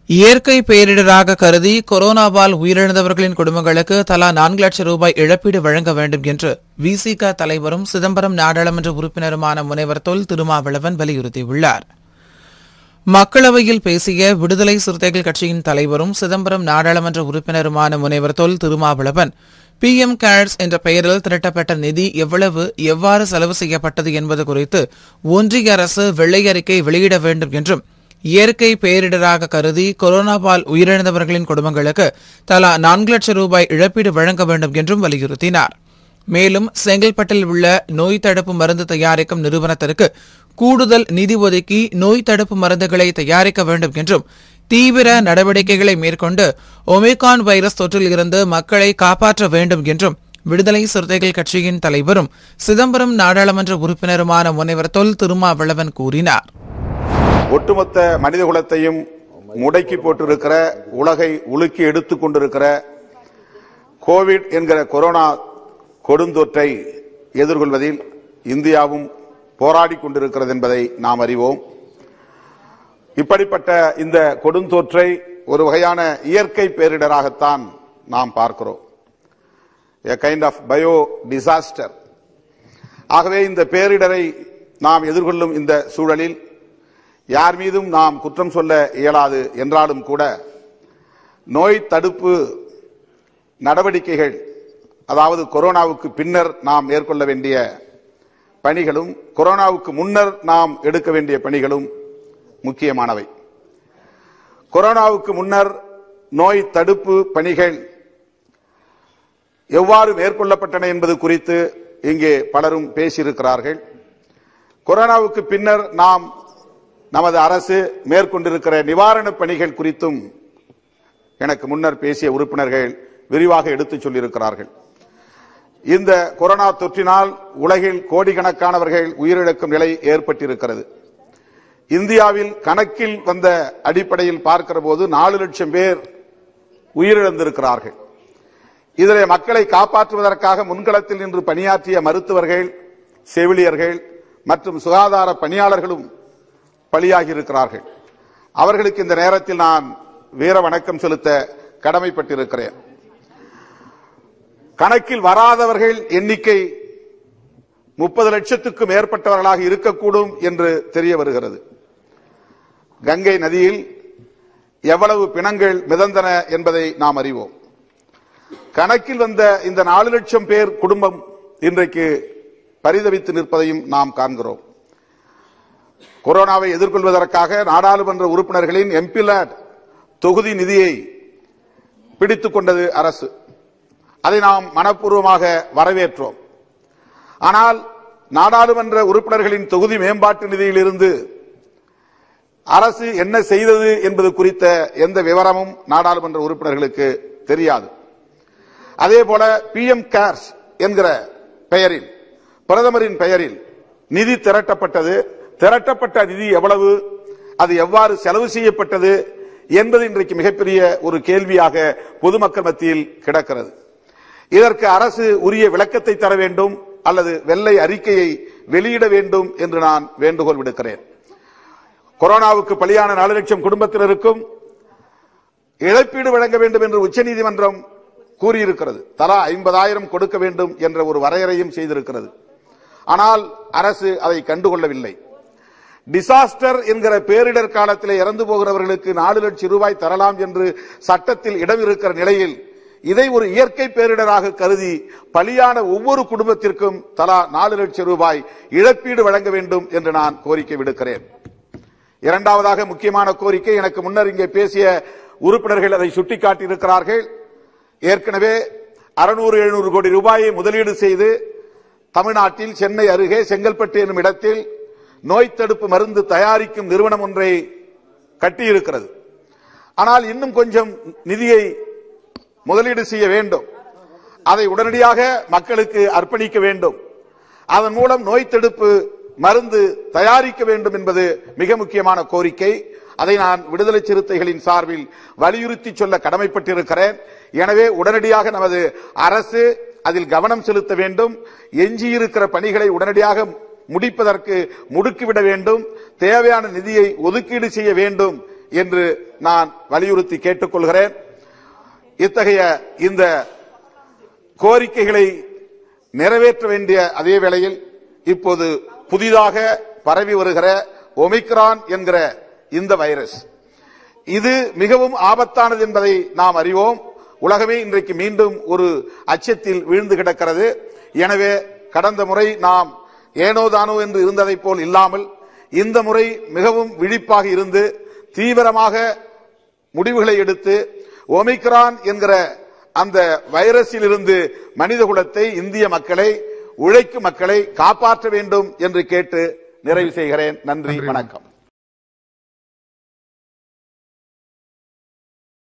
இயற்கை பேரிடராக கருதி கொரோனாவால் உயிரிழந்தவர்களின் குடும்பங்களுக்கு தலா நான்கு லட்சம் ரூபாய் இழப்பீடு வழங்க வேண்டும் என்று விசிக தலைவரும் சிதம்பரம் நாடாளுமன்ற உறுப்பினருமான முனைவர் தொல் திருமாவளவன் வலியுறுத்தியுள்ளார் மக்களவையில் பேசிய விடுதலை சிறுத்தைகள் கட்சியின் தலைவரும் சிதம்பரம் நாடாளுமன்ற உறுப்பினருமான முனைவர் Thol Thirumavalavan P M cares என்ற பெயரில் திரட்டப்பட்ட நிதி எவ்வளவு எவ்வாறு செலவு செய்யப்பட்டது என்பது குறித்து ஒன்றிய அரசு வெள்ளை அறிக்கை வெளியிட வேண்டும் என்றும் இயற்கை பேரிடராக கருதி கொரோனாவால் உயிரிழந்தவர்களின் குடும்பங்களுக்கு தலா நான்கு லட்சம் ரூபாய் இழப்பீடு வழங்க வேண்டும் என்றும் வலியுறுத்தினார் மேலும் செங்கல்பட்டில் உள்ள நோய் தடுப்பு மருந்து தயாரிக்கும் நிறுவனத்திற்கு கூடுதல் நிதி ஒதுக்கி நோய் தடுப்பு மருந்துகளை தயாரிக்க வேண்டும் என்றும் தீவிர நடவடிக்கைகளை மேற்கொண்டு ஒமிகான் வைரஸ் தொற்றில் இருந்து மக்களை காப்பாற்ற வேண்டும் என்றும் விடுதலை சிறுத்தைகள் கட்சியின் தலைவரும் சிதம்பரம் நாடாளுமன்ற உறுப்பினருமான முனைவர் தொல் திருமாவளவன் கூறினார் ஒட்டுமொத்த மனித குலத்தையும் முடக்கி போட்டிருக்கிற உலகை உலுக்கி எடுத்துக் கொண்டிருக்கிற கோவிட் என்கிற கொரோனா கொடுந்தொற்றை எதிர்கொள்வதில் இந்தியாவும் போராடி கொண்டிருக்கிறது என்பதை நாம் அறிவோம் இப்படிப்பட்ட இந்த கொடுந்தொற்றை ஒரு வகையான இயற்கை பேரிடராகத்தான் நாம் பார்க்கிறோம் a kind of bio disaster ஆகவே இந்த பேரிடரை நாம் எதிர்கொள்ளும் இந்த சூழலில் யார் மீதும் நாம் குற்றம் சொல்ல இயலாது என்றாலும் கூட நோய் தடுப்பு நடவடிக்கைகள் அதாவது கொரோனாவுக்கு பின்னர் நாம் மேற்கொள்ள வேண்டிய பணிகளும் கொரோனாவுக்கு முன்னர் நாம் எடுக்க வேண்டிய பணிகளும் முக்கியமானவை கொரோனாவுக்கு முன்னர் நோய் தடுப்பு பணிகள் எவ்வாறு மேற்கொள்ளப்பட்டன என்பது குறித்து இங்கே பலரும் பேசியிருக்கிறார்கள் கொரோனாவுக்கு பின்னர் நாம் நமது அரசு மேற்கொண்டிருக்கிற நிவாரணப் பணிகள் குறித்தும் எனக்கு முன்னர் பேசிய உறுப்பினர்கள் விரிவாக எடுத்துச் சொல்லியிருக்கிறார்கள் இந்த கொரோனா தொற்றினால் உலகில் கோடிக்கணக்கானவர்கள் உயிரிழக்கும் நிலை ஏற்பட்டிருக்கிறது இந்தியாவில் கணக்கில் வந்த அடிப்படையில் பார்க்கிற போது நாலு லட்சம் பேர் உயிரிழந்திருக்கிறார்கள் இதிலே மக்களை காப்பாற்றுவதற்காக முன்களத்தில் நின்று பணியாற்றிய மருத்துவர்கள் செவிலியர்கள் மற்றும் சுகாதார பணியாளர்களும் பலியாகி இருக்கிறார்கள் அவர்களுக்கு இந்த நேரத்தில் நான் வீர வணக்கம் செலுத்த கடமைப்பட்டிருக்கிறேன் கணக்கில் வராதவர்கள் எண்ணிக்கை முப்பது லட்சத்துக்கும் மேற்பட்டவர்களாக இருக்கக்கூடும் என்று தெரிய வருகிறது கங்கை நதியில் எவ்வளவு பிணங்கள் மிதந்தன என்பதை நாம் அறிவோம் கணக்கில் வந்த இந்த நாலு லட்சம் பேர் குடும்பம் இன்றைக்கு பரிதவித்து நிற்பதையும் நாம் காண்கிறோம் கொரோனாவை எதிர்கொள்வதற்காக நாடாளுமன்ற உறுப்பினர்களின் எம்பிலாட் தொகுதி நிதியை பிடித்துக் கொண்டது அரசு அதை நாம் மனப்பூர்வமாக வரவேற்றோம் ஆனால் நாடாளுமன்ற உறுப்பினர்களின் தொகுதி மேம்பாட்டு நிதியிலிருந்து அரசு என்ன செய்தது என்பது குறித்த எந்த விவரமும் நாடாளுமன்ற உறுப்பினர்களுக்கு தெரியாது அதே போல பி எம் கேர்ஸ் என்கிற பெயரில் பிரதமரின் பெயரில் நிதி திரட்டப்பட்டது திரட்டப்பட்ட நிதி எவ்வளவு அது எவ்வாறு செலவு செய்யப்பட்டது என்பது இன்றைக்கு மிகப்பெரிய ஒரு கேள்வியாக பொதுமக்கள் மத்தியில் கிடக்கிறது இதற்கு அரசு உரிய விளக்கத்தை தர வேண்டும் அல்லது வெள்ளை அறிக்கையை வெளியிட வேண்டும் என்று நான் வேண்டுகோள் விடுக்கிறேன் கொரோனாவுக்கு பலியான நாலு லட்சம் குடும்பத்தினருக்கும் இழப்பீடு வழங்க வேண்டும் என்று உச்சநீதிமன்றம் கூறியிருக்கிறது தலா ஐம்பதாயிரம் கொடுக்க வேண்டும் என்ற ஒரு வரையறையும் செய்திருக்கிறது ஆனால் அரசு அதை கண்டுகொள்ளவில்லை டிசாஸ்டர் என்கிற பேரிடர் காலத்தில் இறந்து போகிறவர்களுக்கு நாலு லட்சம் ரூபாய் தரலாம் என்று சட்டத்தில் இடம் இருக்கிற நிலையில் இதை ஒரு இயற்கை பேரிடராக கருதி பலியான ஒவ்வொரு குடும்பத்திற்கும் தலா நாலு லட்சம் ரூபாய் இழப்பீடு வழங்க வேண்டும் என்று நான் கோரிக்கை விடுக்கிறேன் இரண்டாவதாக முக்கியமான கோரிக்கை எனக்கு முன்னர் இங்கே பேசிய உறுப்பினர்கள் அதை சுட்டிக்காட்டியிருக்கிறார்கள் ஏற்கனவே அறுநூறு எழுநூறு கோடி ரூபாயை முதலீடு செய்து தமிழ்நாட்டில் சென்னை அருகே செங்கல்பட்டு என்னும் இடத்தில் நோய் தடுப்பு மருந்து தயாரிக்கும் நிறுவனம் ஒன்றை கட்டியிருக்கிறது ஆனால் இன்னும் கொஞ்சம் நிதியை முதலீடு செய்ய வேண்டும் அதை உடனடியாக மக்களுக்கு அர்ப்பணிக்க வேண்டும் அதன் மூலம் நோய் தடுப்பு மருந்து தயாரிக்க வேண்டும் என்பது மிக முக்கியமான கோரிக்கை அதை நான் விடுதலை சிறுத்தைகளின் சார்பில் வலியுறுத்தி சொல்ல கடமைப்பட்டிருக்கிறேன் எனவே உடனடியாக நமது அரசு அதில் கவனம் செலுத்த வேண்டும் எஞ்சியிருக்கிற பணிகளை உடனடியாக முடிப்பதற்கு முடுக்கிவிட வேண்டும் தேவையான நிதியை ஒதுக்கீடு செய்ய வேண்டும் என்று நான் வலியுறுத்தி கேட்டுக்கொள்கிறேன் இத்தகைய இந்த கோரிக்கைகளை நிறைவேற்ற வேண்டிய அதே வேளையில் இப்போது புதிதாக பரவி வருகிற ஒமிக்ரான் என்கிற இந்த வைரஸ் இது மிகவும் ஆபத்தானது என்பதை நாம் அறிவோம் உலகமே இன்றைக்கு மீண்டும் ஒரு அச்சத்தில் வீழ்ந்து கிடக்கிறது எனவே கடந்த முறை நாம் ஏனோ தானோ என்று இருந்ததை போல் இல்லாமல் இந்த முறை மிகவும் விழிப்பாக இருந்து தீவிரமாக முடிவுகளை எடுத்து ஒமிக்ரான் என்கிற அந்த வைரஸில் இருந்து மனித குலத்தை இந்திய மக்களை உழைக்கும் மக்களை காப்பாற்ற வேண்டும் என்று கேட்டு நிறைவு செய்கிறேன் நன்றி வணக்கம்